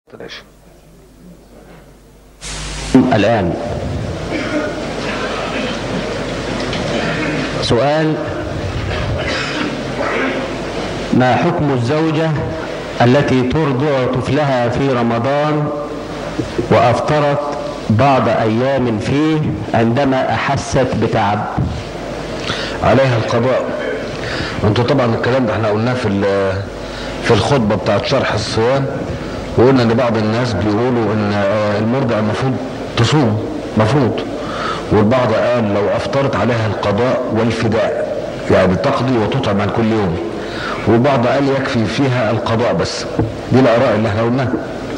بلاش الآن سؤال ما حكم الزوجة التي ترضع طفلها في رمضان وأفطرت بعض أيام فيه عندما أحست بتعب عليها القضاء انتوا طبعا الكلام ده احنا قلناه في ال- في الخطبه بتاعت شرح الصيام وقلنا ان بعض الناس بيقولوا ان آه، المرضع المفروض تصوم مفروض والبعض قال لو افطرت عليها القضاء والفداء يعني تقضي وتطعم عن كل يوم والبعض قال يكفي فيها القضاء بس دي الاراء اللي احنا قلناها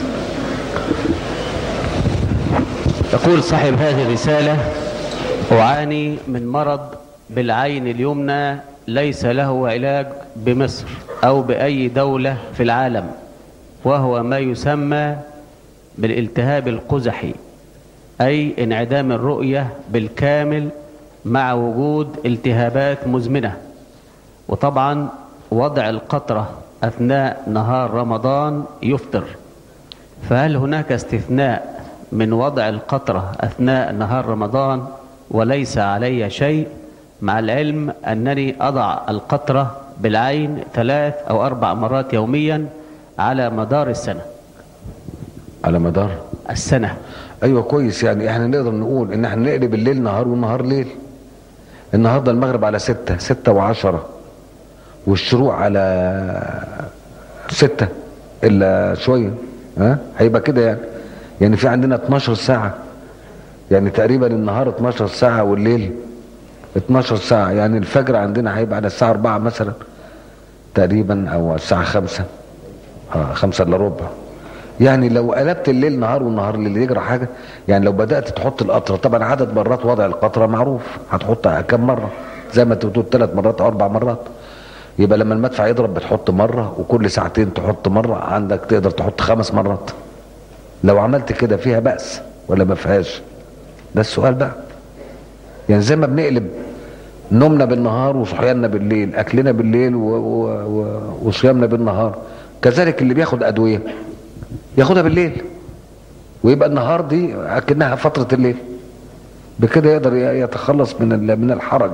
يقول صاحب هذه الرسالة أعاني من مرض بالعين اليمنى ليس له علاج بمصر أو بأي دولة في العالم وهو ما يسمى بالالتهاب القزحي أي انعدام الرؤية بالكامل مع وجود التهابات مزمنة وطبعا وضع القطرة أثناء نهار رمضان يفطر فهل هناك استثناء من وضع القطرة أثناء نهار رمضان وليس علي شيء مع العلم أنني أضع القطرة بالعين ثلاث أو أربع مرات يوميا على مدار السنة على مدار السنة ايوه كويس يعني احنا نقدر نقول ان احنا نقلب الليل نهار والنهار ليل النهارده المغرب على ستة ستة وعشرة والشروق على ستة الا شوية ها هيبقى كده يعني يعني في عندنا 12 ساعة يعني تقريبا النهار 12 ساعة والليل 12 ساعة يعني الفجر عندنا هيبقى على الساعة 4 مثلا تقريبا او الساعة 5 اه 5 الا ربع يعني لو قلبت الليل نهار والنهار الليل يجرى حاجه يعني لو بدات تحط القطره طبعا عدد مرات وضع القطره معروف هتحطها كم مره زي ما انت بتقول ثلاث مرات او اربع مرات يبقى لما المدفع يضرب بتحط مره وكل ساعتين تحط مره عندك تقدر تحط خمس مرات لو عملت كده فيها بأس ولا ما فيهاش ده السؤال بقى يعني زي ما بنقلب نومنا بالنهار وصحياننا بالليل اكلنا بالليل و... و... و... وصيامنا بالنهار كذلك اللي بياخد ادويه ياخدها بالليل ويبقى النهار دي اكنها فتره الليل بكده يقدر يتخلص من ال- من الحرج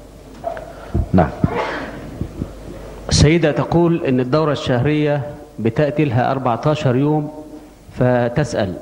نعم السيدة تقول إن الدورة الشهرية بتأتي لها 14 يوم فتسأل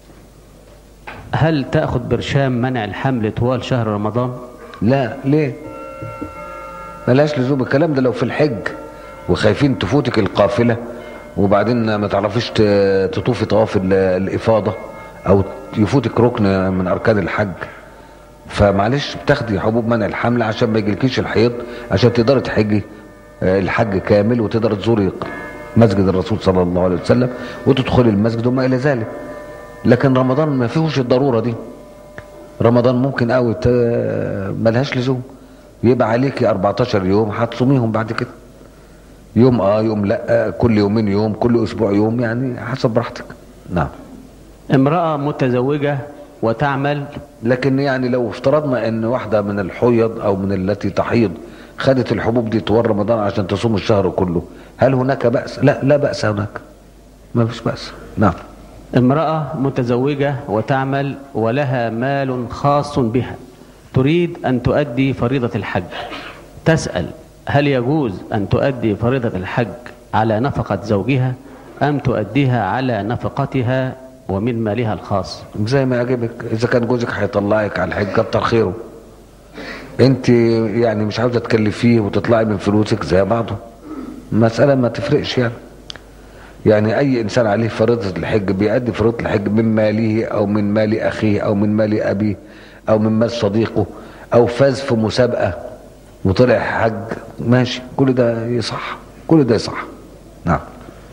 هل تأخذ برشام منع الحمل طوال شهر رمضان؟ لا ليه ملهاش لزوم الكلام ده لو في الحج وخايفين تفوتك القافله وبعدين ما تعرفيش ت- تطوفي طواف ال- الافاضه او يفوتك ركن من اركان الحج فمعلش بتاخدي حبوب منع الحمل عشان ما يجيلكيش الحيض عشان تقدري تحجي آه، الحج كامل وتقدر تزوري مسجد الرسول صلى الله عليه وسلم وتدخلي المسجد وما الى ذلك لكن رمضان ما فيهوش الضروره دي رمضان ممكن قوي ت... ملهاش لزوم يبقى عليكي 14 يوم هتصوميهم بعد كده يوم اه يوم لا كل يومين يوم كل اسبوع يوم يعني حسب براحتك نعم امرأة متزوجة وتعمل لكن يعني لو افترضنا ان واحده من الحيض او من التي تحيض خدت الحبوب دي طوال رمضان عشان تصوم الشهر كله هل هناك بأس لا لا بأس هناك ما فيش بأس نعم امرأة متزوجة وتعمل ولها مال خاص بها تريد أن تؤدي فريضة الحج تسأل هل يجوز أن تؤدي فريضة الحج على نفقة زوجها أم تؤديها على نفقتها ومن مالها الخاص زي ما يعجبك اذا كان جوزك هيطلعك على الحج كتر خيره انت يعني مش عاوزه تكلفيه وتطلعي من فلوسك زي بعضه مساله ما تفرقش يعني يعني اي انسان عليه فريضه الحج بيأدي فريضه الحج من ماله او من مال اخيه او من مال ابيه او من مال صديقه او فاز في مسابقه وطلع حج ماشي كل ده يصح كل ده يصح نعم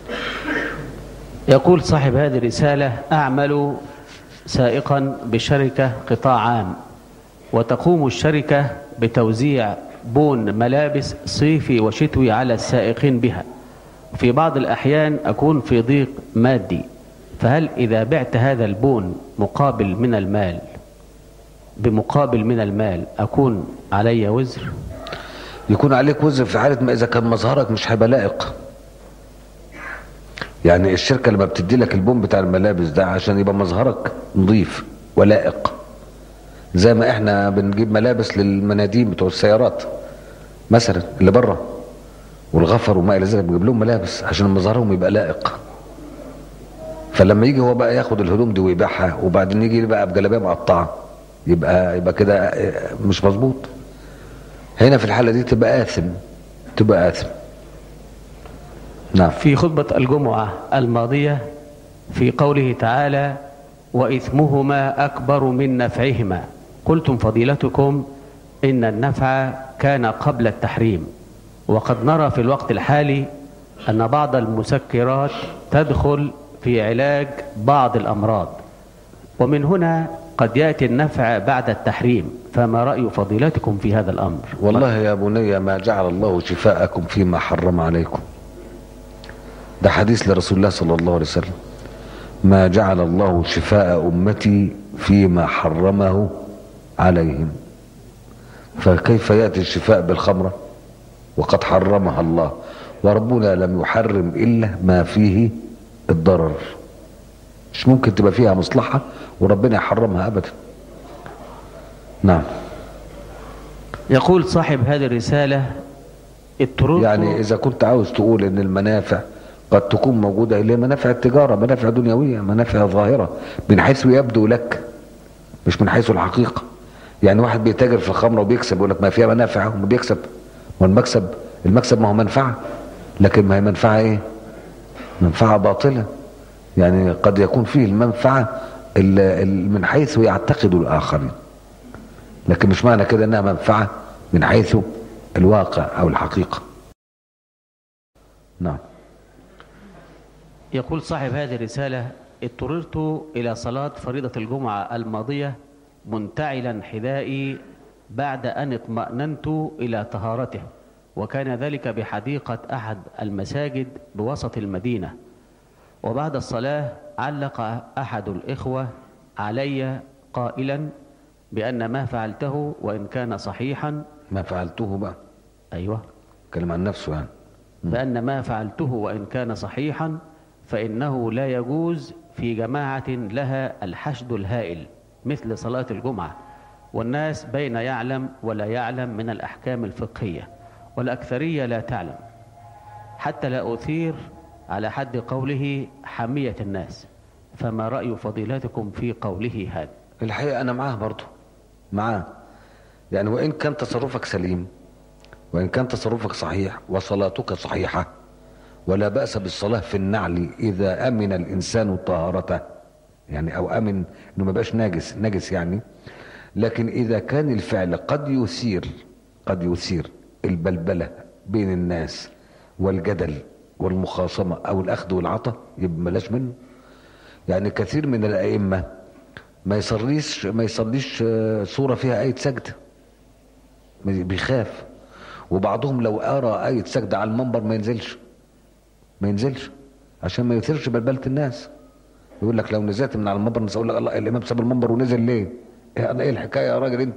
يقول صاحب هذه الرسالة أعمل سائقا بشركة قطاع عام وتقوم الشركة بتوزيع بون ملابس صيفي وشتوي على السائقين بها في بعض الأحيان أكون في ضيق مادي فهل إذا بعت هذا البون مقابل من المال بمقابل من المال أكون علي وزر يكون عليك وزر في حالة ما إذا كان مظهرك مش هيبقى لائق يعني الشركة لما بتدي لك البوم بتاع الملابس ده عشان يبقى مظهرك نظيف ولائق زي ما احنا بنجيب ملابس للمناديم بتوع السيارات مثلا اللي بره والغفر وما الى ذلك بنجيب لهم ملابس عشان مظهرهم يبقى لائق فلما يجي هو بقى ياخد الهدوم دي ويبيعها وبعدين يجي بقى بجلابيه مقطعه يبقى يبقى كده مش مظبوط هنا في الحاله دي تبقى اثم تبقى اثم نعم في خطبة الجمعة الماضية في قوله تعالى وإثمهما أكبر من نفعهما قلتم فضيلتكم إن النفع كان قبل التحريم وقد نرى في الوقت الحالي أن بعض المسكرات تدخل في علاج بعض الأمراض ومن هنا قد يأتي النفع بعد التحريم فما رأي فضيلتكم في هذا الأمر والله يا بني ما جعل الله شفاءكم فيما حرم عليكم ده حديث لرسول الله صلى الله عليه وسلم ما جعل الله شفاء أمتي فيما حرمه عليهم فكيف يأتي الشفاء بالخمرة وقد حرمها الله وربنا لم يحرم إلا ما فيه الضرر مش ممكن تبقى فيها مصلحة وربنا يحرمها أبدا نعم يقول صاحب هذه الرسالة اضطررت يعني إذا كنت عاوز تقول إن المنافع قد تكون موجودة اللي هي منافع التجارة منافع دنيوية منافع ظاهرة من حيث يبدو لك مش من حيث الحقيقة يعني واحد بيتاجر في الخمرة وبيكسب يقول لك ما فيها منافع وبيكسب والمكسب المكسب ما هو منفعة لكن ما هي منفعة ايه منفعة باطلة يعني قد يكون فيه المنفعة ال- ال- من حيث يعتقد الآخرين لكن مش معنى كده انها منفعة من حيث الواقع او الحقيقة نعم يقول صاحب هذه الرسالة اضطررت إلى صلاة فريضة الجمعة الماضية منتعلا حذائي بعد أن اطمأننت إلى طهارته وكان ذلك بحديقة أحد المساجد بوسط المدينة وبعد الصلاة علق أحد الإخوة علي قائلا بأن ما فعلته وإن كان صحيحا ما فعلته بقى أيوه كلم عن نفسه يعني بأن ما فعلته وإن كان صحيحا فإنه لا يجوز في جماعة لها الحشد الهائل مثل صلاة الجمعة والناس بين يعلم ولا يعلم من الأحكام الفقهية والأكثرية لا تعلم حتى لا أثير على حد قوله حمية الناس فما رأي فضيلتكم في قوله هذا الحقيقة أنا معاه برضه معاه يعني وإن كان تصرفك سليم وإن كان تصرفك صحيح وصلاتك صحيحة ولا بأس بالصلاة في النعل إذا أمن الإنسان طهارته يعني أو أمن إنه ما بقاش ناجس ناجس يعني لكن إذا كان الفعل قد يثير قد يثير البلبلة بين الناس والجدل والمخاصمة أو الأخذ والعطاء يبقى بلاش منه يعني كثير من الأئمة ما يصليش ما يصليش آه، صورة فيها آية سجدة بيخاف وبعضهم لو قرأ آية سجدة على المنبر ما ينزلش ما ينزلش عشان ما يثيرش بلبلة الناس يقول لك لو نزلت من على المنبر الناس اقول لك الله الامام ساب المنبر ونزل ليه؟ إيه انا ايه الحكايه يا راجل انت؟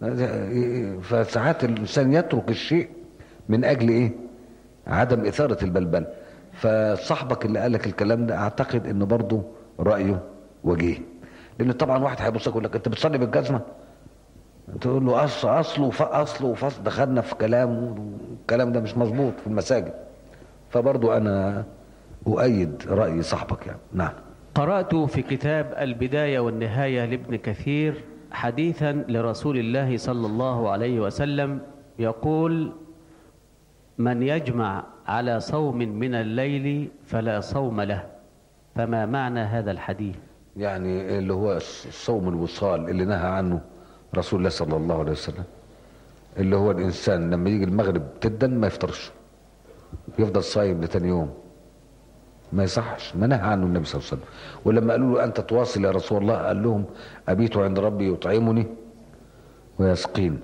فساعات الانسان يترك الشيء من اجل ايه؟ عدم اثاره البلبله فصاحبك اللي قال لك الكلام ده اعتقد انه برضه رايه وجيه لان طبعا واحد هيبص يقول لك انت بتصلي بالجزمه تقول له اصل اصله اصله وفصل دخلنا في كلام والكلام ده مش مظبوط في المساجد فبرضو انا اؤيد راي صاحبك يعني نعم قرأت في كتاب البداية والنهاية لابن كثير حديثا لرسول الله صلى الله عليه وسلم يقول من يجمع على صوم من الليل فلا صوم له فما معنى هذا الحديث يعني اللي هو الصوم الوصال اللي نهى عنه رسول الله صلى الله عليه وسلم اللي هو الانسان لما يجي المغرب جدا ما يفطرش يفضل صايم لتاني يوم ما يصحش ما نهى عنه النبي صلى الله عليه وسلم ولما قالوا له انت تواصل يا رسول الله قال لهم ابيت عند ربي يطعمني ويسقين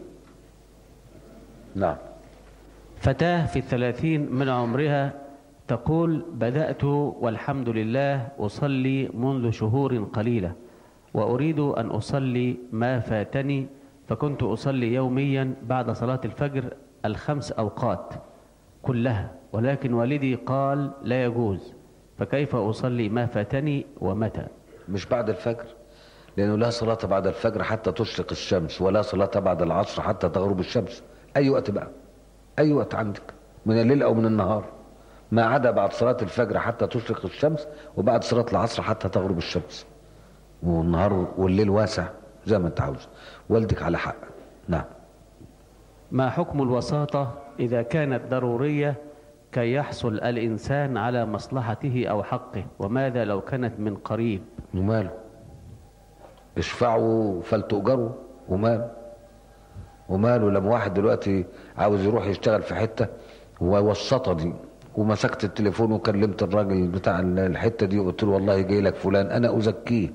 نعم فتاة في الثلاثين من عمرها تقول بدأت والحمد لله أصلي منذ شهور قليلة وأريد أن أصلي ما فاتني فكنت أصلي يوميا بعد صلاة الفجر الخمس أوقات كلها ولكن والدي قال لا يجوز فكيف أصلي ما فاتني ومتى مش بعد الفجر لأنه لا صلاة بعد الفجر حتى تشرق الشمس ولا صلاة بعد العصر حتى تغرب الشمس أي وقت بقى أي وقت عندك من الليل أو من النهار ما عدا بعد صلاة الفجر حتى تشرق الشمس وبعد صلاة العصر حتى تغرب الشمس والنهار والليل واسع زي ما انت عاوز والدك على حق نعم ما حكم الوساطة إذا كانت ضرورية كي يحصل الإنسان على مصلحته أو حقه وماذا لو كانت من قريب وماله اشفعوا فلتؤجروا وماله وماله لما واحد دلوقتي عاوز يروح يشتغل في حتة ووسطة دي ومسكت التليفون وكلمت الراجل بتاع الحتة دي وقلت له والله جاي لك فلان انا ازكيه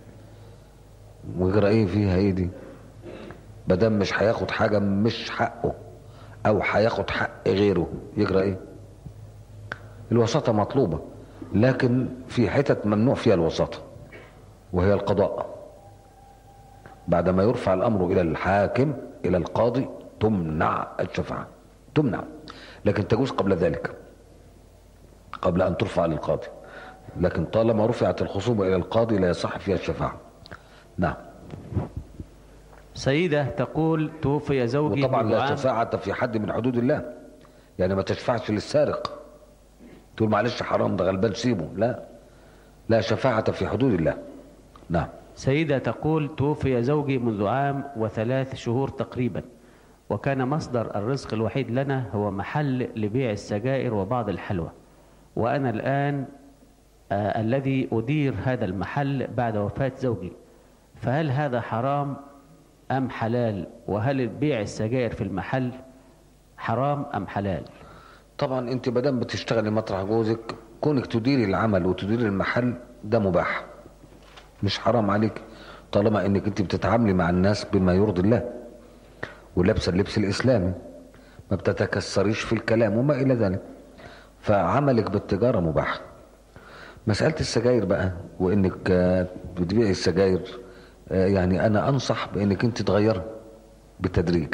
ويجرى ايه فيها ايه دي بدل مش هياخد حاجة مش حقه او هياخد حق غيره يجرى ايه الوساطة مطلوبة لكن في حتت ممنوع فيها الوساطة وهي القضاء بعدما يرفع الامر الى الحاكم الى القاضي تمنع الشفاعة تمنع لكن تجوز قبل ذلك قبل ان ترفع للقاضي لكن طالما رفعت الخصومة الى القاضي لا يصح فيها الشفاعة نعم سيدة تقول توفي زوجي وطبعا منذ لا عام شفاعة في حد من حدود الله يعني ما تشفعش للسارق تقول معلش حرام ده غلبان سيبه لا لا شفاعة في حدود الله نعم سيدة تقول توفي زوجي منذ عام وثلاث شهور تقريبا وكان مصدر الرزق الوحيد لنا هو محل لبيع السجائر وبعض الحلوى وأنا الآن آه الذي أدير هذا المحل بعد وفاة زوجي فهل هذا حرام أم حلال وهل بيع السجائر في المحل حرام أم حلال طبعا انت مادام بتشتغلي مطرح جوزك كونك تديري العمل وتديري المحل ده مباح مش حرام عليك طالما انك انت بتتعاملي مع الناس بما يرضي الله ولابسه اللبس الاسلامي ما بتتكسريش في الكلام وما الى ذلك فعملك بالتجاره مباح مساله السجاير بقى وانك آه، بتبيعي السجاير آه، يعني انا انصح بانك انت تغيري بالتدريج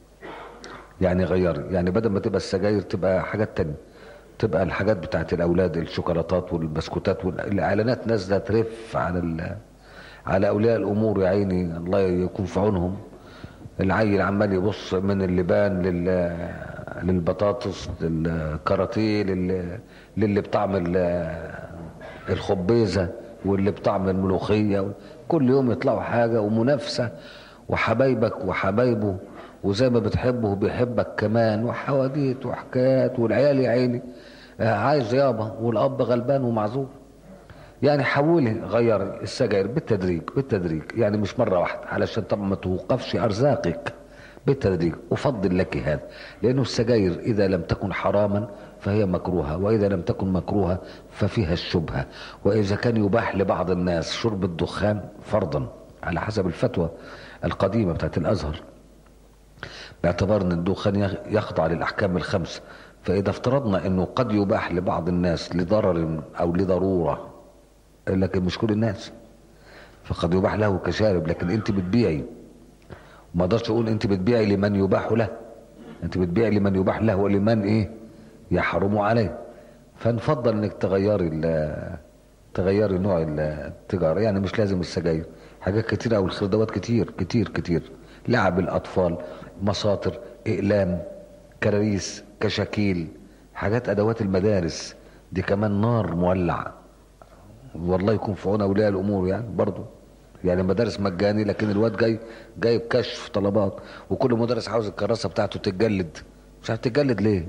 يعني غيري يعني بدل ما تبقى السجاير تبقى حاجات تانية تبقى الحاجات بتاعت الاولاد الشوكولاتات والبسكوتات والاعلانات نازله ترف على ال- على اولياء الامور يا عيني الله يكون في عونهم العيل عمال يبص من اللبان لل للبطاطس للكاراتيه لل... للي بطعم ال- الخبيزه واللي بطعم الملوخيه كل يوم يطلعوا حاجه ومنافسه وحبايبك وحبايبه وزي ما بتحبه بيحبك كمان وحواديت وحكايات والعيال يا عيني آه، عايز يابا والاب غلبان ومعذور يعني حولي غير السجاير بالتدريج بالتدريج يعني مش مرة واحدة علشان طبعا ما توقفش أرزاقك بالتدريج أفضل لك هذا لأنه السجاير إذا لم تكن حراما فهي مكروهة وإذا لم تكن مكروهة ففيها الشبهة وإذا كان يباح لبعض الناس شرب الدخان فرضا على حسب الفتوى القديمة بتاعت الأزهر باعتبار ان الدخان يخ- يخضع للاحكام الخمس فاذا افترضنا انه قد يباح لبعض الناس لضرر او لضروره لكن مش كل الناس فقد يباح له كشارب لكن انت بتبيعي ما اقدرش اقول انت بتبيعي لمن يباح له انت بتبيعي لمن يباح له ولمن ايه يحرم عليه فنفضل انك تغيري ال- تغيري نوع التجاره يعني مش لازم السجاير حاجات كتير او الخردوات كتير كتير كتير لعب الاطفال مساطر اقلام كراريس كشاكيل حاجات ادوات المدارس دي كمان نار مولع والله يكون في عون اولياء الامور يعني برضو يعني مدارس مجاني لكن الواد جاي جايب كشف طلبات وكل مدرس عاوز الكراسه بتاعته تتجلد مش عارف تتجلد ليه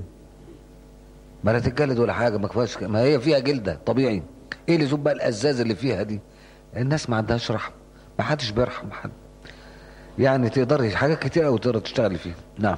ما لا تتجلد ولا حاجه ما كفاش ما هي فيها جلده طبيعي ايه اللي بقى الازاز اللي فيها دي الناس ما عندهاش رحمه ما حدش بيرحم حد يعني تقدري حاجات كتير قوي تقدر تشتغلي فيها نعم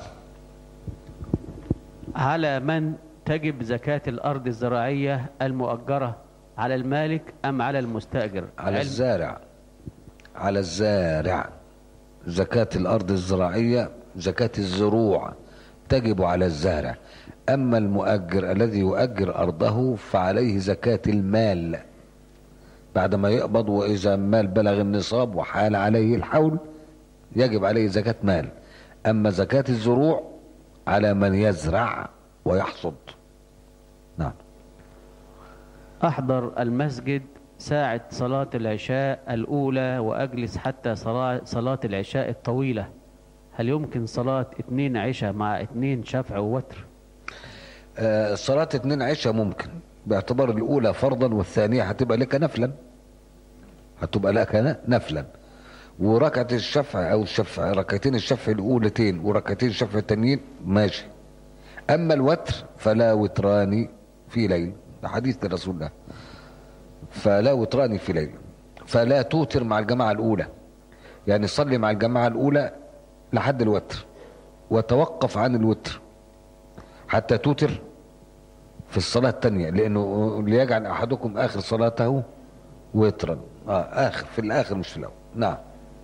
على من تجب زكاة الأرض الزراعية المؤجرة على المالك أم على المستأجر على علم- الزارع على الزارع زكاة الأرض الزراعية زكاة الزروع تجب على الزارع أما المؤجر الذي يؤجر أرضه فعليه زكاة المال بعدما يقبض وإذا المال بلغ النصاب وحال عليه الحول يجب عليه زكاة مال أما زكاة الزروع على من يزرع ويحصد نعم أحضر المسجد ساعة صلاة العشاء الأولى وأجلس حتى صلاة, صلاة العشاء الطويلة هل يمكن صلاة اتنين عشاء مع اتنين شفع ووتر آه، صلاة اتنين عشاء ممكن باعتبار الأولى فرضا والثانية هتبقى لك نفلا هتبقى لك ن- نفلا وركعة الشفع أو الشفع ركعتين الشفع الأولتين وركعتين الشفع التانيين ماشي أما الوتر فلا وتران في ليل ده حديث لرسول الله فلا وتران في ليل فلا توتر مع الجماعة الأولى يعني صلي مع الجماعة الأولى لحد الوتر وتوقف عن الوتر حتى توتر في الصلاة التانية لأنه ليجعل أحدكم آخر صلاته وترا آه آخر في الآخر مش في الأول نعم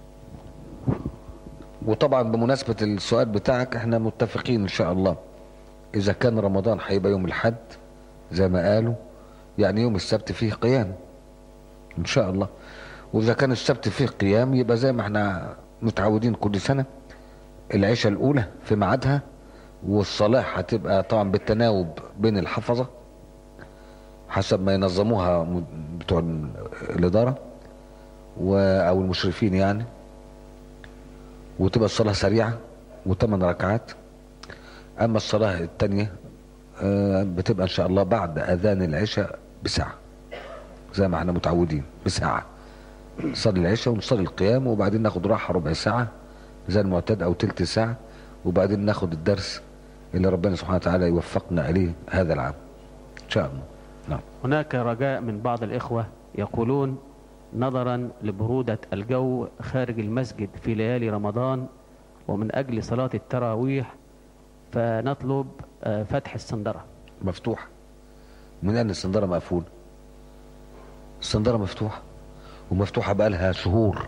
وطبعا بمناسبة السؤال بتاعك احنا متفقين إن شاء الله إذا كان رمضان هيبقى يوم الحد زي ما قالوا يعني يوم السبت فيه قيام إن شاء الله وإذا كان السبت فيه قيام يبقى زي ما احنا متعودين كل سنة العشاء الأولى في ميعادها والصلاة هتبقى طبعا بالتناوب بين الحفظة حسب ما ينظموها م- بتوع ال- الإدارة و أو المشرفين يعني وتبقى الصلاة سريعة وثمان ركعات أما الصلاة التانية آه، بتبقى إن شاء الله بعد أذان العشاء بساعة زي ما احنا متعودين بساعة نصلي العشاء ونصلي القيام وبعدين ناخد راحة ربع ساعة زي المعتاد أو تلت ساعة وبعدين ناخد الدرس اللي ربنا سبحانه وتعالى يوفقنا عليه هذا العام إن شاء الله نعم هناك رجاء من بعض الإخوة يقولون نظرا لبرودة الجو خارج المسجد في ليالي رمضان ومن أجل صلاة التراويح فنطلب آه، فتح السندرة مفتوح من أن السندرة مقفول السندرة مفتوحة ومفتوحة بقالها شهور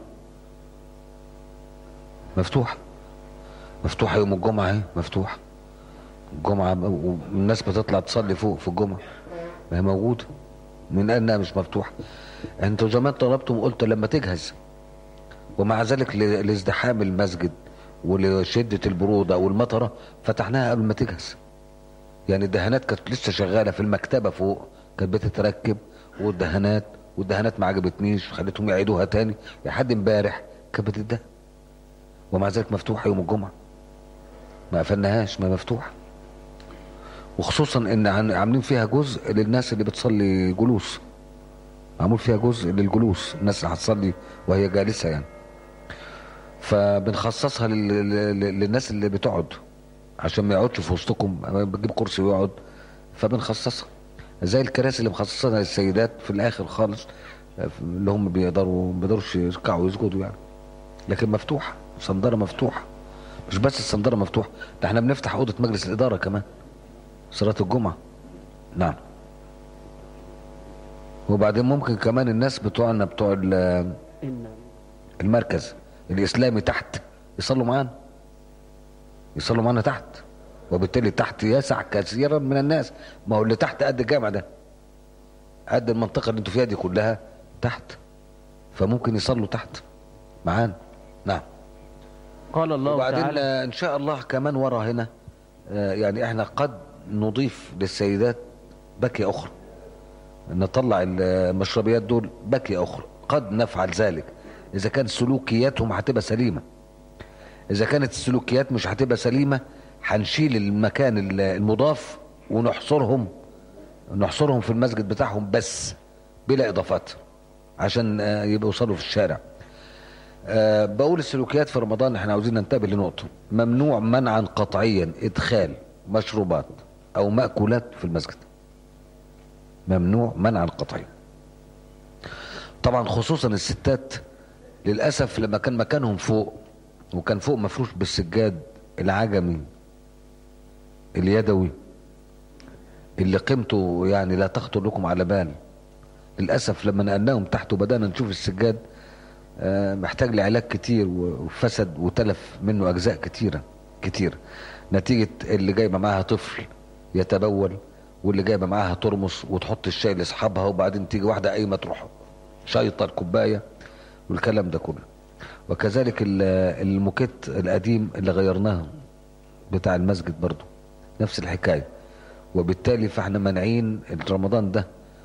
مفتوحة مفتوحة يوم الجمعة اهي مفتوحة الجمعة والناس بتطلع تصلي فوق في الجمعة ما هي موجودة من أنها مش مفتوحة انتوا زمان طلبتم قلت لما تجهز ومع ذلك ل- لازدحام المسجد ولشدة البرودة والمطرة فتحناها قبل ما تجهز يعني الدهانات كانت لسه شغاله في المكتبه فوق كانت بتتركب والدهانات والدهانات ما عجبتنيش خليتهم يعيدوها تاني لحد امبارح كانت بتدهن ومع ذلك مفتوحه يوم الجمعه ما قفلناهاش ما مفتوحه وخصوصا ان عن- عاملين فيها جزء للناس اللي بتصلي جلوس معمول فيها جزء للجلوس الناس اللي هتصلي وهي جالسه يعني فبنخصصها لل- لل- للناس اللي بتقعد عشان ما يقعدش في وسطكم بتجيب كرسي ويقعد فبنخصصها زي الكراسي اللي مخصصينها للسيدات في الاخر خالص اللي هم بيقدروا ما بيقدروش يركعوا ويسجدوا يعني لكن مفتوحه صندره مفتوحه مش بس الصندره مفتوحه ده احنا بنفتح اوضه مجلس الاداره كمان صلاه الجمعه نعم وبعدين ممكن كمان الناس بتوعنا بتوع ال- المركز الاسلامي تحت يصلوا معانا يصلوا معانا تحت وبالتالي تحت يسع كثيرا من الناس ما هو اللي تحت قد الجامع ده قد المنطقه اللي انتوا فيها دي كلها تحت فممكن يصلوا تحت معانا نعم قال الله وبعدين تعالى آه، ان شاء الله كمان ورا هنا آه، يعني احنا قد نضيف للسيدات بكية اخرى نطلع المشربيات دول بكية اخرى قد نفعل ذلك اذا كان سلوكياتهم هتبقى سليمه اذا كانت السلوكيات مش هتبقى سليمه هنشيل المكان ال- المضاف ونحصرهم نحصرهم في المسجد بتاعهم بس بلا اضافات عشان آه، يبقوا يوصلوا في الشارع أه بقول السلوكيات في رمضان احنا عاوزين ننتبه لنقطة ممنوع منعا قطعيا ادخال مشروبات او مأكولات في المسجد ممنوع منعا قطعيا طبعا خصوصا الستات للأسف لما كان مكانهم فوق وكان فوق مفروش بالسجاد العجمي اليدوي اللي قيمته يعني لا تخطر لكم على بال للأسف لما نقلناهم تحت وبدأنا نشوف السجاد آه، محتاج لعلاج كتير وفسد وتلف منه اجزاء كتيره كتير نتيجه اللي جايبه معاها طفل يتبول واللي جايبه معاها ترمس وتحط الشاي لاصحابها وبعدين تيجي واحده قايمه تروح شايطه الكوبايه والكلام ده كله وكذلك ال- الموكيت القديم اللي غيرناه بتاع المسجد برضو نفس الحكايه وبالتالي فاحنا مانعين رمضان ده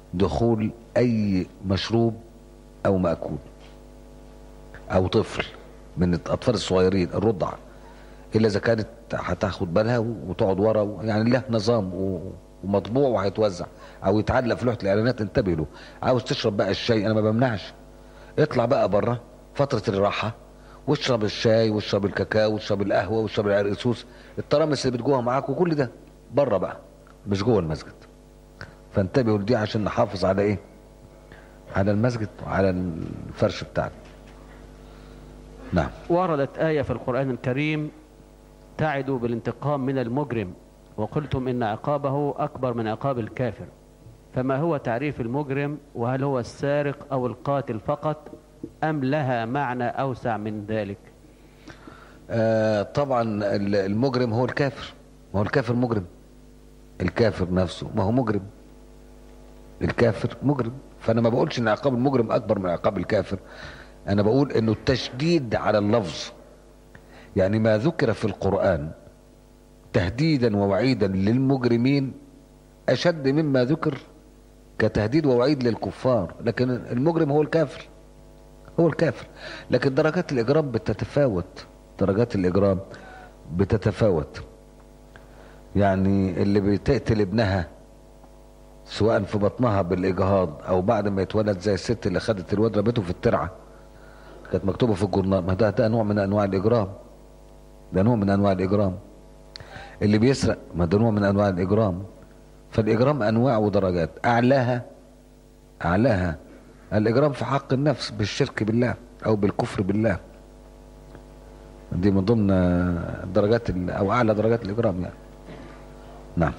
دخول اي مشروب او مأكول او طفل من الاطفال الصغيرين الرضع الا اذا كانت هتاخد بالها وتقعد ورا يعني له نظام و- ومطبوع وهيتوزع او يتعلق في لوحه الاعلانات انتبه له عاوز تشرب بقى الشاي انا ما بمنعش اطلع بقى بره فتره الراحه واشرب الشاي واشرب الكاكاو واشرب القهوه واشرب العرقسوس الترامس اللي بتجوها معاك وكل ده بره بقى مش جوه المسجد فانتبهوا لدي عشان نحافظ على ايه على المسجد وعلى الفرش بتاعنا نعم وردت آية في القرآن الكريم تعد بالانتقام من المجرم وقلتم إن عقابه أكبر من عقاب الكافر فما هو تعريف المجرم وهل هو السارق أو القاتل فقط أم لها معنى أوسع من ذلك آه طبعا ال- المجرم هو الكافر ما هو الكافر مجرم الكافر نفسه ما هو مجرم الكافر مجرم فانا ما بقولش ان عقاب المجرم اكبر من عقاب الكافر انا بقول انه التشديد على اللفظ يعني ما ذكر في القرآن تهديدا ووعيدا للمجرمين اشد مما ذكر كتهديد ووعيد للكفار لكن المجرم هو الكافر هو الكافر لكن درجات الاجرام بتتفاوت درجات الاجرام بتتفاوت يعني اللي بتقتل ابنها سواء في بطنها بالاجهاض او بعد ما يتولد زي الست اللي خدت الواد رمته في الترعه كانت مكتوبه في الجورنال ما ده ده نوع من انواع الاجرام ده نوع من انواع الاجرام اللي بيسرق ما ده نوع من انواع الاجرام فالاجرام انواع ودرجات اعلاها اعلاها الاجرام في حق النفس بالشرك بالله او بالكفر بالله دي من ضمن درجات ال- او اعلى درجات الاجرام يعني نعم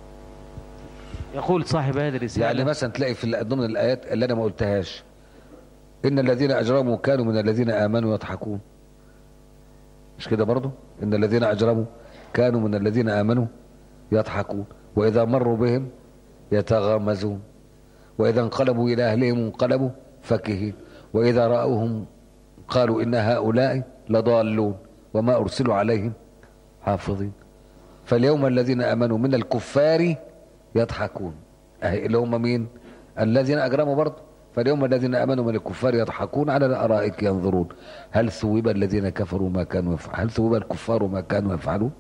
يقول صاحب هذه الرسالة يعني مثلا تلاقي في ال- ضمن الايات اللي انا ما قلتهاش ان الذين اجرموا كانوا من الذين امنوا يضحكون مش كده برضو ان الذين اجرموا كانوا من الذين امنوا يضحكون واذا مروا بهم يتغامزون واذا انقلبوا الى اهلهم انقلبوا فكهين واذا راوهم قالوا ان هؤلاء لضالون وما ارسلوا عليهم حافظين فاليوم الذين امنوا من الكفار يضحكون اهي اللي هم مين الذين اجرموا برضه فاليوم الذين امنوا من الكفار يضحكون على الارائك ينظرون هل ثوب الذين كفروا ما كانوا يفعلون هل ثوب الكفار ما كانوا يفعلون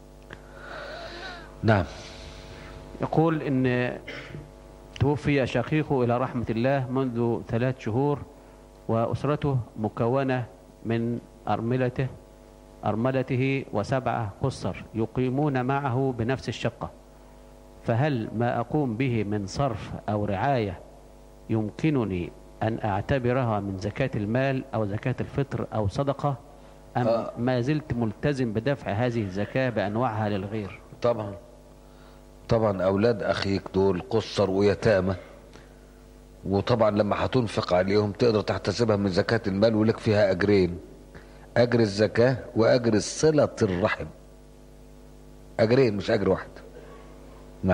نعم يقول إن توفي شقيقه إلى رحمة الله منذ ثلاث شهور وأسرته مكونة من أرملته أرملته وسبعة قصر يقيمون معه بنفس الشقة فهل ما أقوم به من صرف أو رعاية يمكنني أن أعتبرها من زكاة المال أو زكاة الفطر أو صدقة أم آه. ما زلت ملتزم بدفع هذه الزكاة بأنواعها للغير طبعا طبعا اولاد اخيك دول قصر ويتامى وطبعا لما هتنفق عليهم تقدر تحتسبها من زكاة المال ولك فيها اجرين اجر الزكاة واجر صلة الرحم اجرين مش اجر واحد نعم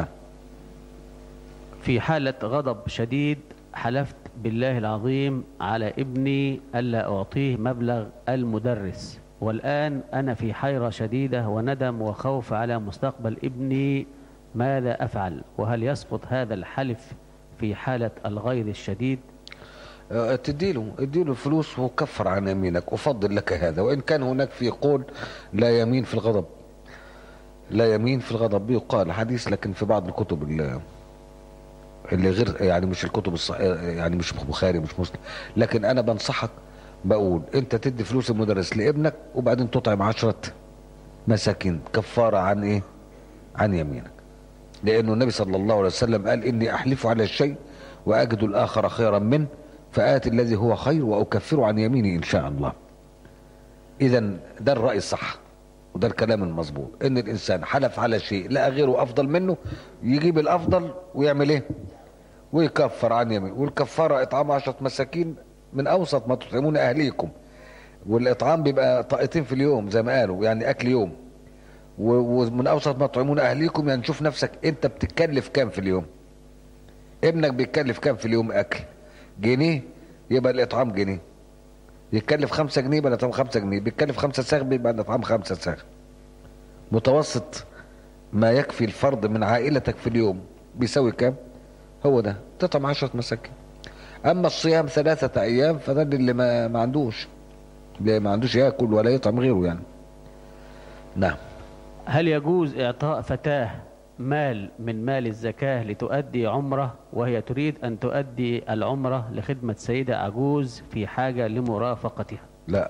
في حالة غضب شديد حلفت بالله العظيم على ابني ألا أعطيه مبلغ المدرس والآن أنا في حيرة شديدة وندم وخوف على مستقبل ابني ماذا أفعل وهل يسقط هذا الحلف في حالة الغيظ الشديد آه، تديله اديله الفلوس وكفر عن يمينك افضل لك هذا وان كان هناك في قول لا يمين في الغضب لا يمين في الغضب بيقال حديث لكن في بعض الكتب اللي, اللي غير يعني مش الكتب الصح يعني مش بخاري مش مسلم لكن انا بنصحك بقول انت تدي فلوس المدرس لابنك وبعدين تطعم عشرة مساكين كفارة عن ايه عن يمينك لانه النبي صلى الله عليه وسلم قال اني احلف على الشيء واجد الاخر خيرا منه فآتي الذي هو خير واكفر عن يميني ان شاء الله اذا ده الراي الصح وده الكلام المظبوط ان الانسان حلف على شيء لقى غيره افضل منه يجيب الافضل ويعمل ايه ويكفر عن يمين والكفاره اطعام عشرة مساكين من اوسط ما تطعمون اهليكم والاطعام بيبقى طاقتين في اليوم زي ما قالوا يعني اكل يوم و- ومن اوسط ما تطعمون اهليكم يعني شوف نفسك انت بتتكلف كام في اليوم ابنك بيتكلف كام في اليوم اكل جنيه يبقى الاطعام جنيه يتكلف خمسة جنيه يبقى الاطعام خمسة جنيه بيتكلف خمسة ساغ يبقى الاطعام خمسة ساغ متوسط ما يكفي الفرد من عائلتك في اليوم بيساوي كام هو ده تطعم عشرة مساكين اما الصيام ثلاثة ايام فده اللي ما, ما عندوش اللي ما عندوش ياكل ولا يطعم غيره يعني نعم هل يجوز إعطاء فتاة مال من مال الزكاة لتؤدي عمرة وهي تريد أن تؤدي العمرة لخدمة سيدة عجوز في حاجة لمرافقتها لا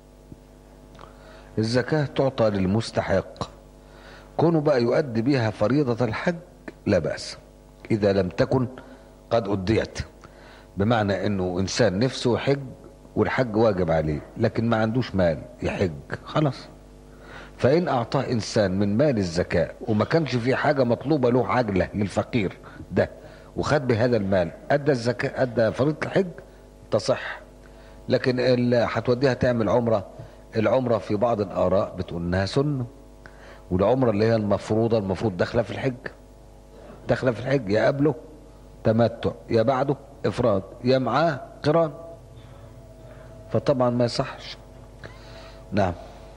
الزكاة تعطى للمستحق كونه بقى يؤدي بها فريضة الحج لا بأس إذا لم تكن قد أديت بمعنى أنه إنسان نفسه يحج والحج واجب عليه لكن ما عندوش مال يحج خلاص فإن أعطاه إنسان من مال الزكاة وما كانش في حاجة مطلوبة له عجلة للفقير ده وخد بهذا المال أدى الزكاة أدى فريضة الحج تصح لكن اللي هتوديها تعمل عمرة العمرة في بعض الآراء بتقول إنها سنة والعمرة اللي هي المفروضة المفروض داخلة في الحج داخلة في الحج يا قبله تمتع يا بعده إفراد يا معاه قران فطبعا ما يصحش نعم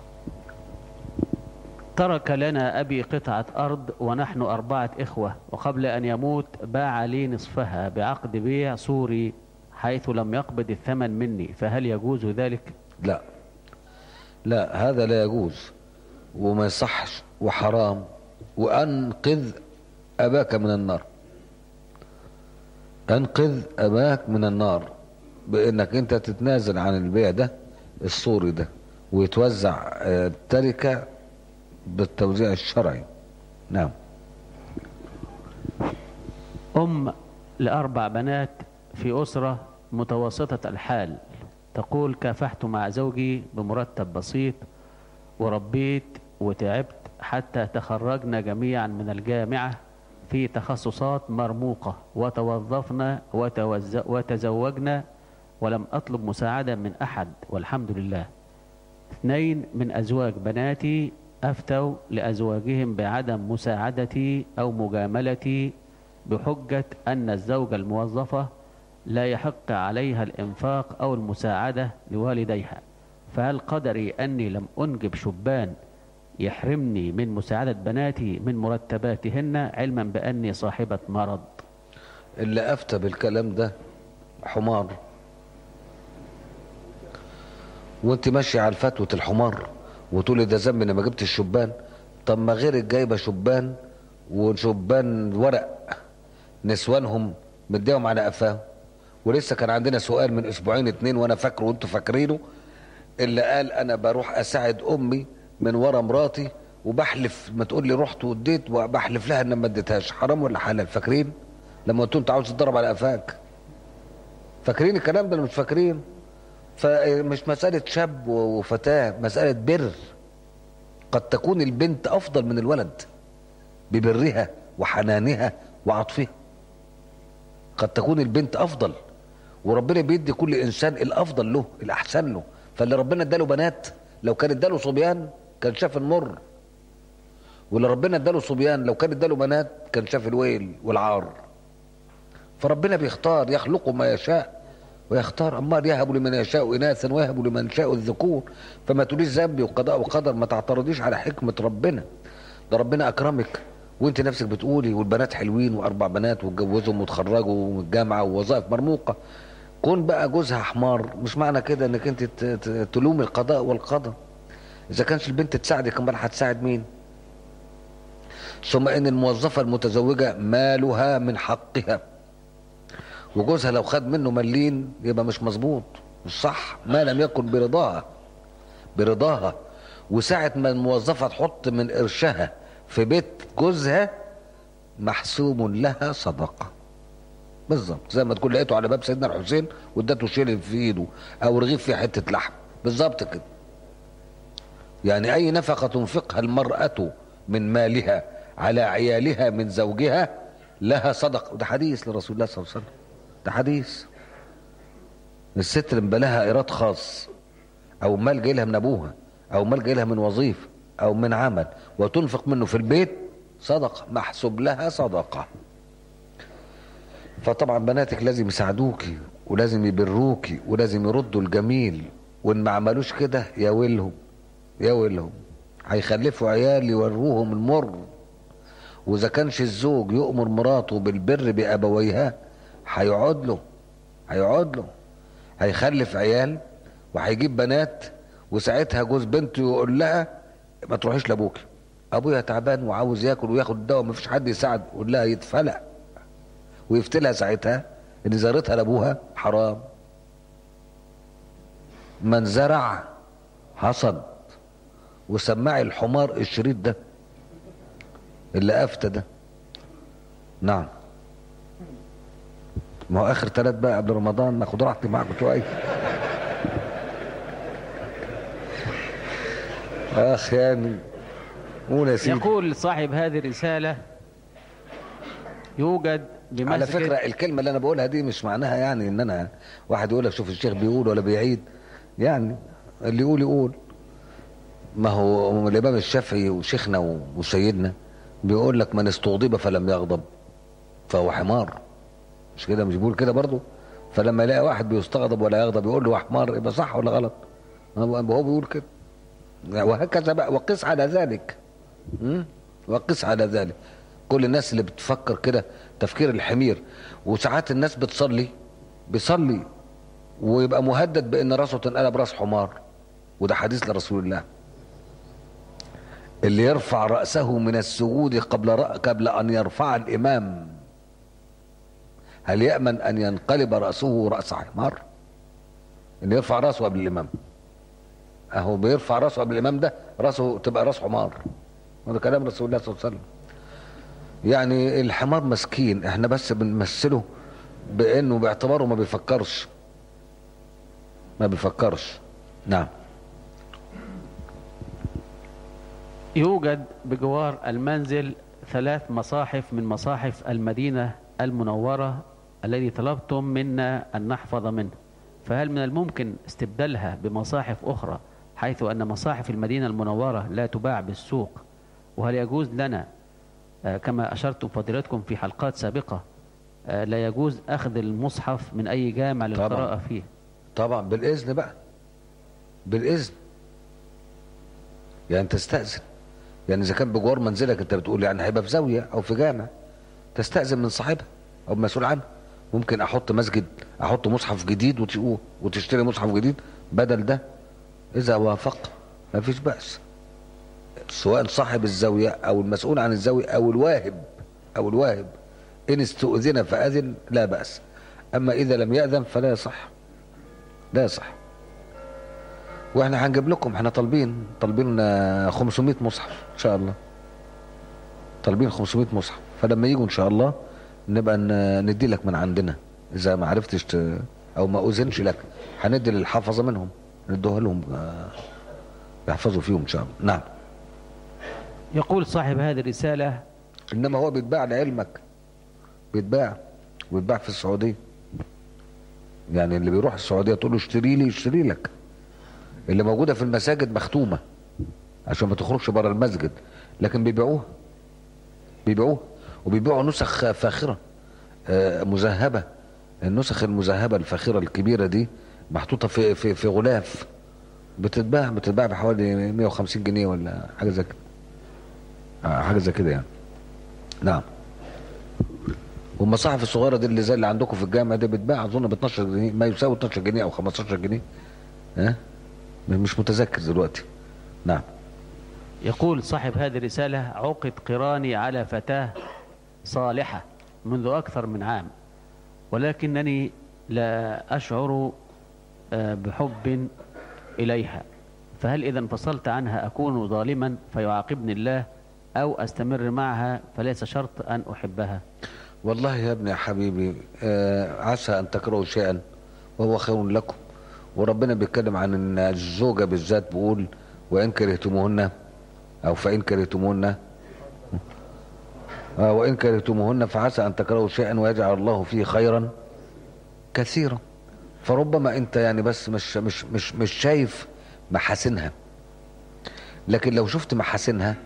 ترك لنا أبي قطعة أرض ونحن أربعة إخوة وقبل أن يموت باع لي نصفها بعقد بيع صوري حيث لم يقبض الثمن مني فهل يجوز ذلك؟ لا لا هذا لا يجوز وما يصحش وحرام وأنقذ أباك من النار أنقذ أباك من النار بأنك أنت تتنازل عن البيع ده الصوري ده ويتوزع آه، التركة بالتوزيع الشرعي نعم أم لأربع بنات في أسرة متوسطة الحال تقول كافحت مع زوجي بمرتب بسيط وربيت وتعبت حتى تخرجنا جميعا من الجامعة في تخصصات مرموقة وتوظفنا وتوز... وتزوجنا ولم أطلب مساعدة من أحد والحمد لله اثنين من أزواج بناتي أفتوا لأزواجهم بعدم مساعدتي أو مجاملتي بحجة أن الزوجة الموظفة لا يحق عليها الإنفاق أو المساعدة لوالديها فهل قدري أني لم أنجب شبان يحرمني من مساعدة بناتي من مرتباتهن علما بأني صاحبة مرض اللي أفتى بالكلام ده حمار وانت ماشي على فتوة الحمار وتقولي ده ذنب انا ما جبت الشبان طب ما غيرك جايبه شبان وشبان ورق نسوانهم مديهم على قفاهم ولسه كان عندنا سؤال من اسبوعين اتنين وانا فاكره وانتوا فاكرينه اللي قال انا بروح اساعد امي من ورا مراتي وبحلف ما تقول لي رحت واديت وبحلف لها ان ما اديتهاش حرام ولا حلال فاكرين لما قلت انت عاوز تضرب على قفاك فاكرين الكلام ده ولا مش فاكرين فمش مسألة شاب وفتاة مسألة بر قد تكون البنت أفضل من الولد ببرها وحنانها وعطفها قد تكون البنت أفضل وربنا بيدي كل إنسان الأفضل له الأحسن له فاللي ربنا اداله بنات لو كان اداله صبيان كان شاف المر واللي ربنا اداله صبيان لو كان اداله بنات كان شاف الويل والعار فربنا بيختار يخلق ما يشاء ويختار امال يهب لمن يشاء اناثا ويهب لمن يشاء الذكور فما تقوليش ذنبي وقضاء وقدر ما تعترضيش على حكمه ربنا ده ربنا اكرمك وانت نفسك بتقولي والبنات حلوين واربع بنات واتجوزهم وتخرجوا من الجامعه ووظائف مرموقه كون بقى جوزها حمار مش معنى كده انك انت ت- ت- تلومي القضاء والقدر اذا كانش البنت تساعدك امال هتساعد مين ثم ان الموظفه المتزوجه مالها من حقها وجوزها لو خد منه ملين يبقى مش مظبوط مش صح ما لم يكن برضاها برضاها وساعة ما الموظفة تحط من قرشها في بيت جوزها محسوم لها صدقة بالظبط زي ما تكون لقيته على باب سيدنا الحسين وادته شيل في ايده او رغيف فيه حتة لحم بالظبط كده يعني اي نفقة تنفقها المرأة من مالها على عيالها من زوجها لها صدقة وده حديث لرسول الله صلى الله عليه وسلم ده حديث الست اللي بيبقى لها ايراد خاص او مال جاي لها من ابوها او مال جاي لها من وظيفه او من عمل وتنفق منه في البيت صدقه محسوب لها صدقه فطبعا بناتك لازم يساعدوكي ولازم يبروكي ولازم يردوا الجميل وان ما عملوش كده يا ويلهم يا ويلهم هيخلفوا عيال يوروهم المر واذا كانش الزوج يؤمر مراته بالبر بابويها هيقعد له هيقعد له هيخلف عيال وهيجيب بنات وساعتها جوز بنته يقول لها ما تروحيش لابوكي ابويا تعبان وعاوز ياكل وياخد الدواء مفيش حد يساعد يقول لها يتفلق ويفتلها ساعتها ان زيارتها لابوها حرام من زرع حصد وسمعي الحمار الشريط ده اللي افتى ده نعم ما هو اخر ثلاث بقى قبل رمضان ناخد راحتي معاكم شويه اخ يعني قول يا سيدي يقول صاحب هذه الرسالة يوجد بمسجد على فكرة الكلمة اللي أنا بقولها دي مش معناها يعني إن أنا واحد يقول لك شوف الشيخ بيقول ولا بيعيد يعني اللي يقول يقول ما هو الإمام الشافعي وشيخنا و- وسيدنا بيقول لك من استغضب فلم يغضب فهو حمار مش كده مش بيقول كده برضه فلما يلاقي واحد بيستغضب ولا يغضب يقول له حمار يبقى صح ولا غلط هو هو بيقول كده وهكذا بقى وقس على ذلك م? وقس على ذلك كل الناس اللي بتفكر كده تفكير الحمير وساعات الناس بتصلي بيصلي ويبقى مهدد بان راسه تنقلب راس حمار وده حديث لرسول الله اللي يرفع رأسه من السجود قبل رأ... قبل أن يرفع الإمام هل يأمن أن ينقلب رأسه رأس حمار؟ اللي يرفع رأسه قبل الإمام أهو بيرفع رأسه قبل الإمام ده رأسه تبقى رأس حمار هذا كلام رسول الله صلى الله عليه وسلم يعني الحمار مسكين احنا بس بنمثله بانه باعتباره ما بيفكرش ما بيفكرش نعم يوجد بجوار المنزل ثلاث مصاحف من مصاحف المدينة المنورة الذي طلبتم منا أن نحفظ منه فهل من الممكن استبدالها بمصاحف أخرى حيث أن مصاحف المدينة المنورة لا تباع بالسوق وهل يجوز لنا آه، كما أشرتم فضيلتكم في حلقات سابقة آه، لا يجوز أخذ المصحف من أي جامع للقراءة فيه طبعا بالاذن بقى بالاذن يعني تستأذن يعني اذا كان بجوار منزلك انت بتقول يعني هيبقى في زاويه او في جامع تستأذن من صاحبها او مسؤول عنه ممكن احط مسجد احط مصحف جديد وتقول وتشتري مصحف جديد بدل ده اذا وافق ما فيش بأس سواء صاحب الزاوية او المسؤول عن الزاوية او الواهب او الواهب ان استؤذن فأذن لا بأس اما اذا لم يأذن فلا يصح لا يصح واحنا هنجيب لكم احنا طالبين طالبين آه، 500 مصحف ان شاء الله طالبين 500 مصحف فلما يجوا ان شاء الله نبقى ن- ندي لك من عندنا اذا ما عرفتش ت... او ما اذنش لك هندي للحفظه منهم ندوها لهم آه، يحفظوا فيهم ان شاء الله نعم يقول صاحب هذه الرسالة انما هو بيتباع لعلمك بيتباع ويتباع في السعوديه يعني اللي بيروح السعوديه تقول له اشتري لي يشتري لك اللي موجوده في المساجد مختومه عشان ما تخرجش بره المسجد لكن بيبيعوها بيبيعوها وبيبيعوا نسخ فاخره آه، مذهبه النسخ المذهبه الفاخره الكبيره دي محطوطه في في في غلاف بتتباع بتتباع بحوالي 150 جنيه ولا حاجه زي كده آه، حاجه زي كده يعني نعم والمصاحف الصغيره دي اللي زي اللي عندكم في الجامع دي بتباع اظن ب 12 جنيه ما يساوي 12 جنيه او 15 جنيه ها مش متذكر دلوقتي نعم يقول صاحب هذه الرسالة عقد قراني على فتاة صالحة منذ أكثر من عام ولكنني لا أشعر آه، بحب إليها فهل إذا انفصلت عنها أكون ظالما فيعاقبني الله أو أستمر معها فليس شرط أن أحبها والله يا ابني يا حبيبي آه عسى ان تكرهوا شيئا وهو خير لكم وربنا بيتكلم عن ان الزوجه بالذات بيقول وان كرهتموهن او فان كرهتموهن آه وان كرهتموهن فعسى ان تكرهوا شيئا ويجعل الله فيه خيرا كثيرا فربما انت يعني بس مش مش مش مش شايف محاسنها لكن لو شفت محاسنها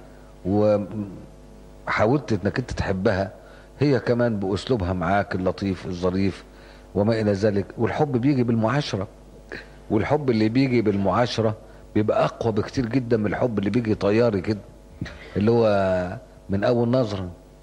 وحاولت انك انت تحبها هي كمان باسلوبها معاك اللطيف الظريف وما الى ذلك والحب بيجي بالمعاشره والحب اللي بيجي بالمعاشره بيبقى اقوى بكتير جدا من الحب اللي بيجي طياري كده اللي هو من اول نظره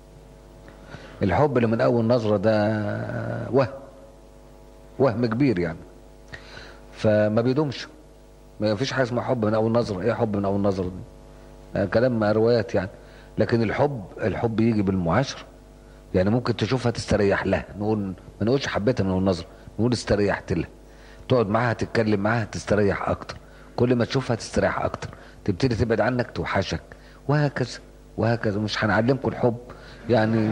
الحب اللي من اول نظره ده وهم وهم كبير يعني فما بيدومش ما فيش حاجه اسمها حب من اول نظره ايه حب من اول نظره دي آه، كلام روايات يعني لكن الحب الحب يجي بالمعاشره يعني ممكن تشوفها تستريح لها نقول ما نقولش حبيتها من اول نظره نقول استريحت لها تقعد معاها تتكلم معاها تستريح اكتر كل ما تشوفها تستريح اكتر تبتدي تبعد عنك توحشك وهكذا وهكذا مش هنعلمكم الحب يعني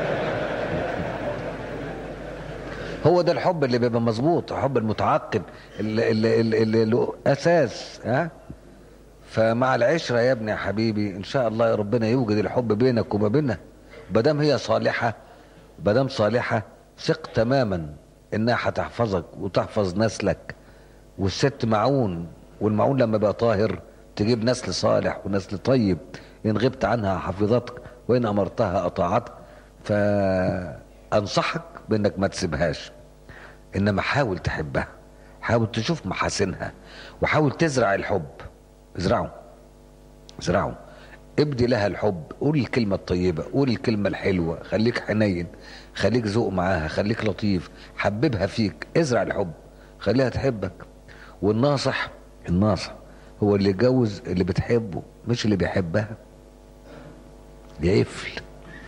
هو ده الحب اللي بيبقى مظبوط الحب المتعقد اللي, اللي, اللي, اللي له اساس ها فمع العشره يا ابني يا حبيبي ان شاء الله يا ربنا يوجد الحب بينك وما بينها مادام هي صالحه مادام صالحه ثق تماما انها هتحفظك وتحفظ نسلك والست معون والمعون لما بقى طاهر تجيب نسل صالح ونسل طيب ان غبت عنها حفظتك وان امرتها اطاعتك فانصحك بانك ما تسيبهاش انما حاول تحبها حاول تشوف محاسنها وحاول تزرع الحب ازرعه ازرعه ابدي لها الحب قول الكلمة الطيبة قول الكلمة الحلوة خليك حنين خليك ذوق معاها خليك لطيف حببها فيك ازرع الحب خليها تحبك والناصح الناصح هو اللي يتجوز اللي بتحبه مش اللي بيحبها يقفل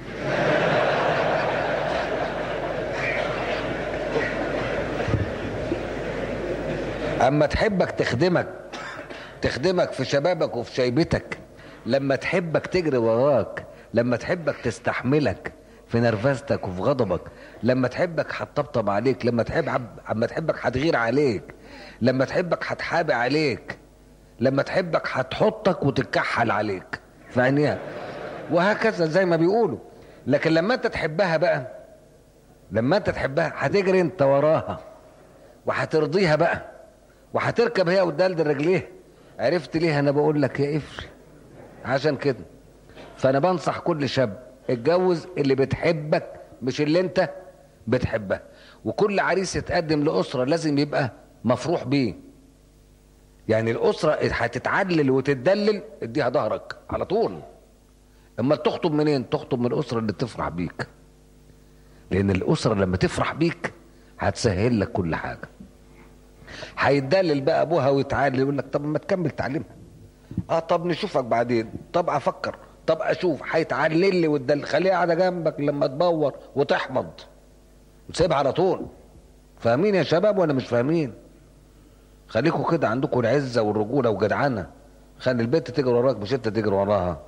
اما تحبك تخدمك تخدمك في شبابك وفي شيبتك لما تحبك تجري وراك لما تحبك تستحملك في نرفزتك وفي غضبك لما تحبك هتطبطب عليك لما تحب اما تحبك هتغير عليك لما تحبك هتحابي عليك لما تحبك هتحطك وتتكحل عليك في عينيها وهكذا زي ما بيقولوا لكن لما انت تحبها بقى لما انت تحبها هتجري انت وراها وهترضيها بقى وهتركب هي وتدلدل رجليها عرفت ليه انا بقول لك يا افري عشان كده فانا بنصح كل شاب اتجوز اللي بتحبك مش اللي انت بتحبها وكل عريس يتقدم لاسره لازم يبقى مفروح بيه يعني الاسره هتتعلل وتتدلل اديها ظهرك على طول اما تخطب منين تخطب من الاسره اللي تفرح بيك لان الاسره لما تفرح بيك هتسهل لك كل حاجه هيتدلل بقى ابوها ويتعالي يقول لك طب ما تكمل تعليمها اه طب نشوفك بعدين طب افكر طب اشوف هيتعلل لي وتدل خليها قاعده جنبك لما تبور وتحمض وتسيبها على طول فاهمين يا شباب ولا مش فاهمين خليكم كده عندكم العزه والرجوله وجدعنه خلي البنت تجري وراك مش انت تجري وراها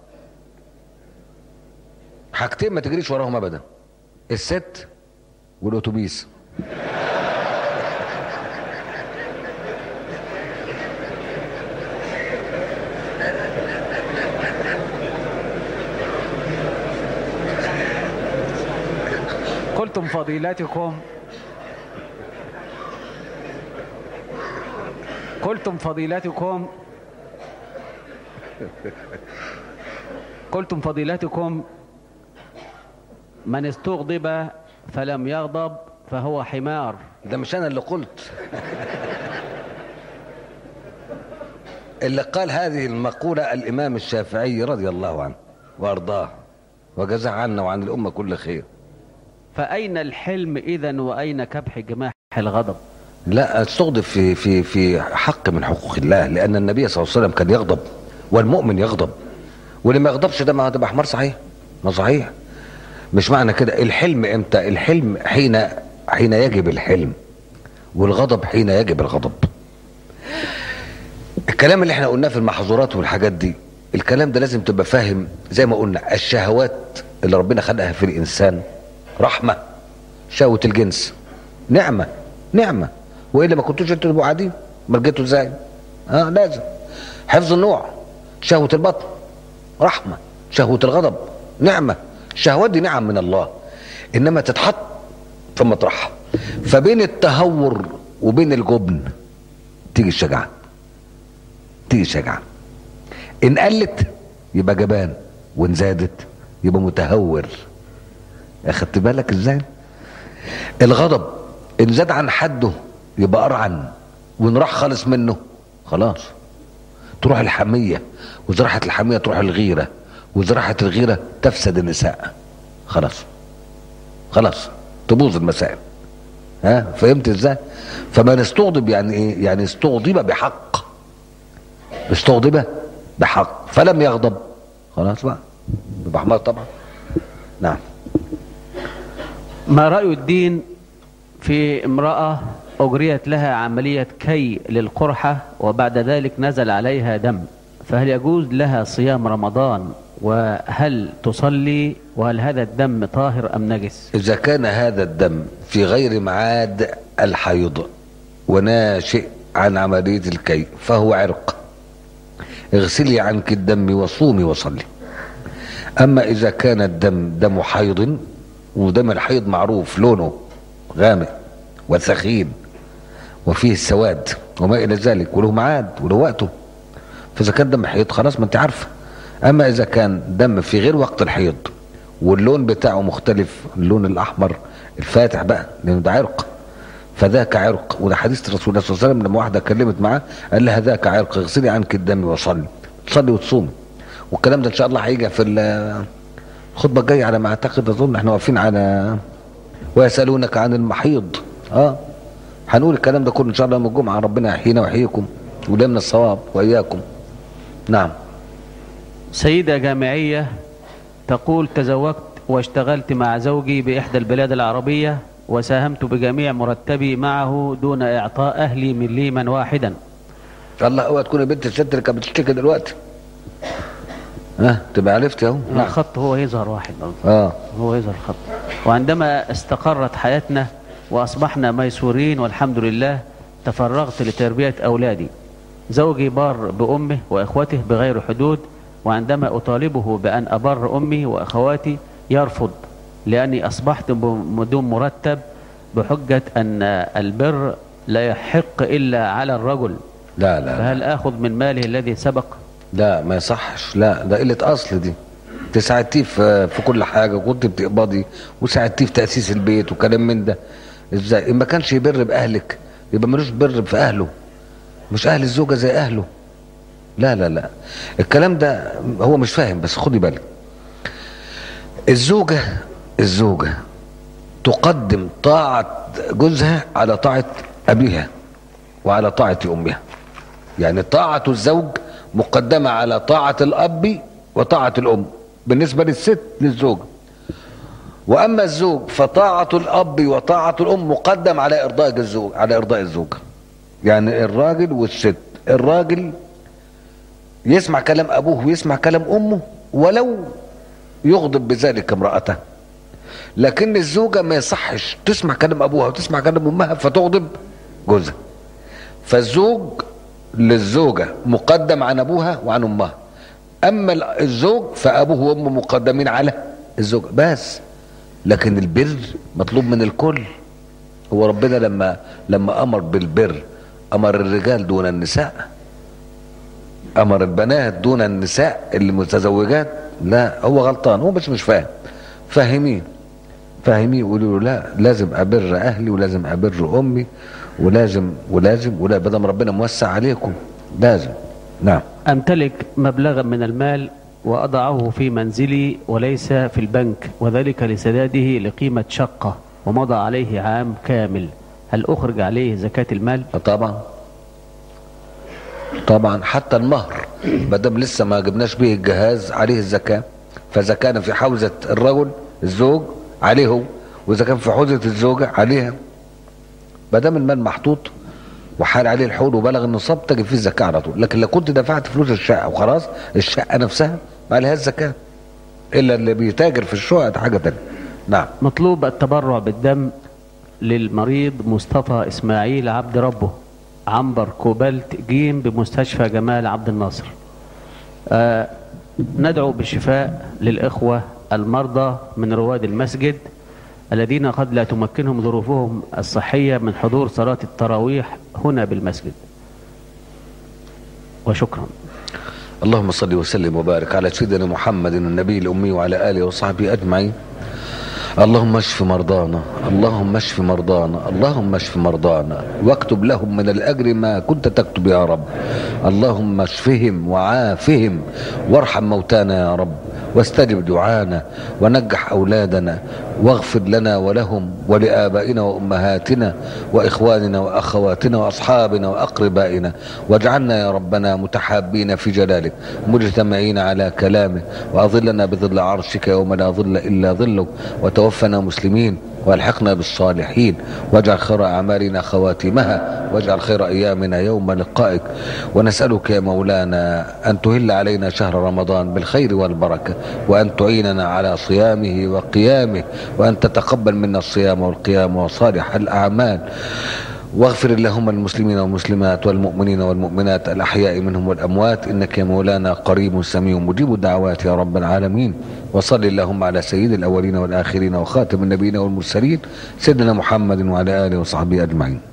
حاجتين ما تجريش وراهم ابدا الست والاتوبيس قلتم فضيلتكم قلتم فضيلتكم قلتم فضيلتكم من استغضب فلم يغضب فهو حمار ده مش انا اللي قلت اللي قال هذه المقولة الإمام الشافعي رضي الله عنه وأرضاه وجزاه عنا وعن الأمة كل خير فأين الحلم إذا وأين كبح جماح الغضب لا استغضب في في في حق من حقوق الله لأن النبي صلى الله عليه وسلم كان يغضب والمؤمن يغضب واللي ما يغضبش ده ما هتبقى حمار صحيح ما صحيح مش معنى كده الحلم امتى الحلم حين حين يجب الحلم والغضب حين يجب الغضب الكلام اللي احنا قلناه في المحظورات والحاجات دي الكلام ده لازم تبقى فاهم زي ما قلنا الشهوات اللي ربنا خلقها في الانسان رحمه شهوه الجنس نعمه نعمه والا ما كنتوش انتوا تبقوا قاعدين امال جيتوا ازاي؟ اه لازم حفظ النوع شهوه البطن رحمه شهوه الغضب نعمه الشهوات دي نعم من الله انما تتحط في مطرحها فبين التهور وبين الجبن تيجي الشجاعه تيجي الشجاعه ان قلت يبقى جبان وان زادت يبقى متهور اخدت بالك ازاي الغضب ان زاد عن حده يبقى ارعن وان راح خالص منه خلاص تروح الحميه وزراحه الحميه تروح الغيره وزراحه الغيره تفسد النساء خلاص خلاص تبوظ المسائل ها فهمت ازاي فمن استغضب يعني ايه يعني استغضب بحق استغضب بحق فلم يغضب خلاص بقى يبقى حمار طبعا نعم ما رأي الدين في امرأة أجريت لها عملية كي للقرحة وبعد ذلك نزل عليها دم فهل يجوز لها صيام رمضان وهل تصلي وهل هذا الدم طاهر أم نجس إذا كان هذا الدم في غير معاد الحيض وناشئ عن عملية الكي فهو عرق اغسلي عنك الدم وصومي وصلي أما إذا كان الدم دم حيض ودم الحيض معروف لونه غامق وثخين وفيه السواد وما إلى ذلك وله معاد وله وقته فإذا كان دم حيض خلاص ما أنت عارفه أما إذا كان دم في غير وقت الحيض واللون بتاعه مختلف اللون الأحمر الفاتح بقى لأنه ده عرق فذاك عرق وده حديث الرسول صلى الله عليه وسلم لما واحدة كلمت معاه قال لها ذاك عرق اغسلي عنك الدم وصلي تصلي وتصومي والكلام ده إن شاء الله هيجي في ال- الخطبة الجاية على ما أعتقد أظن احنا واقفين على ويسألونك عن المحيض اه هنقول الكلام ده كله إن شاء الله يوم الجمعة ربنا يحيينا ويحييكم ولمنا الصواب وإياكم نعم سيدة جامعية تقول تزوجت واشتغلت مع زوجي بإحدى البلاد العربية وساهمت بجميع مرتبي معه دون إعطاء أهلي مليما واحدا الله اوعى تكون بنت الست اللي كانت بتشتكي دلوقتي ها تبقى عرفت اهو نعم الخط هو يظهر واحد برضه. اه هو يظهر الخط وعندما استقرت حياتنا وأصبحنا ميسورين والحمد لله تفرغت لتربية أولادي زوجي بار بأمه وإخوته بغير حدود وعندما أطالبه بأن أبر أمي وأخواتي يرفض لأني أصبحت بدون مرتب بحجة أن البر لا يحق إلا على الرجل لا لا لا, فهل آخذ من ماله الذي سبق لا ما يصحش لا ده قله اصل دي انت ساعدتيه في في كل حاجه وكنت بتقبضي وساعدتيه في تاسيس البيت وكلام من ده ازاي ما كانش يبر باهلك يبقى ملوش بر في اهله مش اهل الزوجه زي اهله لا لا لا الكلام ده هو مش فاهم بس خدي بالك الزوجه الزوجه تقدم طاعه جوزها على طاعه ابيها وعلى طاعه امها يعني طاعه الزوج مقدمه على طاعه الاب وطاعه الام بالنسبه للست للزوجه واما الزوج فطاعه الاب وطاعه الام مقدم على ارضاء الزوج على ارضاء الزوجه يعني الراجل والست الراجل يسمع كلام ابوه ويسمع كلام امه ولو يغضب بذلك امراته لكن الزوجه ما يصحش تسمع كلام ابوها وتسمع كلام امها فتغضب جوزها فالزوج للزوجه مقدم عن ابوها وعن امها اما الزوج فابوه وامه مقدمين على الزوج بس لكن البر مطلوب من الكل هو ربنا لما لما امر بالبر امر الرجال دون النساء امر البنات دون النساء اللي متزوجات لا هو غلطان هو بس مش فاهم فاهمين فاهمين يقولوا له لا لازم ابر اهلي ولازم ابر امي ولازم ولازم ولا بدل ربنا موسع عليكم لازم نعم أمتلك مبلغا من المال وأضعه في منزلي وليس في البنك وذلك لسداده لقيمة شقة ومضى عليه عام كامل هل أخرج عليه زكاة المال؟ طبعا طبعا حتى المهر ما دام لسه ما جبناش به الجهاز عليه الزكاه فاذا كان في حوزه الرجل الزوج عليه هو واذا كان في حوزه الزوجه عليها ما دام المال محطوط وحال عليه الحول وبلغ النصاب تجب فيه الزكاه على طول لكن لو كنت دفعت فلوس الشقه وخلاص الشقه نفسها ما عليها الزكاه الا اللي بيتاجر في الشقق ده حاجه تانيه نعم مطلوب التبرع بالدم للمريض مصطفى إسماعيل عبد ربه عنبر كوبالت جيم بمستشفى جمال عبد الناصر آه ندعو بالشفاء للإخوة المرضى من رواد المسجد الذين قد لا تمكنهم ظروفهم الصحية من حضور صلاة التراويح هنا بالمسجد وشكرا اللهم صل وسلم وبارك على سيدنا محمد النبي الأمي وعلى آله وصحبه أجمعين اللهم اشف مرضانا اللهم اشف مرضانا اللهم اشف مرضانا واكتب لهم من الأجر ما كنت تكتب يا رب اللهم اشفهم وعافهم وارحم موتانا يا رب واستجب دعانا ونجح أولادنا واغفر لنا ولهم ولآبائنا وأمهاتنا وإخواننا وأخواتنا وأصحابنا وأقربائنا واجعلنا يا ربنا متحابين في جلالك مجتمعين على كلامك وأظلنا بظل عرشك يوم لا ظل إلا ظلك وتوفنا مسلمين والحقنا بالصالحين واجعل خير أعمالنا خواتمها واجعل خير أيامنا يوم لقائك ونسألك يا مولانا أن تهل علينا شهر رمضان بالخير والبركة وأن تعيننا على صيامه وقيامه وأن تتقبل منا الصيام والقيام وصالح الأعمال واغفر اللهم المسلمين والمسلمات والمؤمنين والمؤمنات الأحياء منهم والأموات إنك يا مولانا قريب سميع مجيب الدعوات يا رب العالمين وصل اللهم على سيد الأولين والآخرين وخاتم النبيين والمرسلين سيدنا محمد وعلى آله وصحبه أجمعين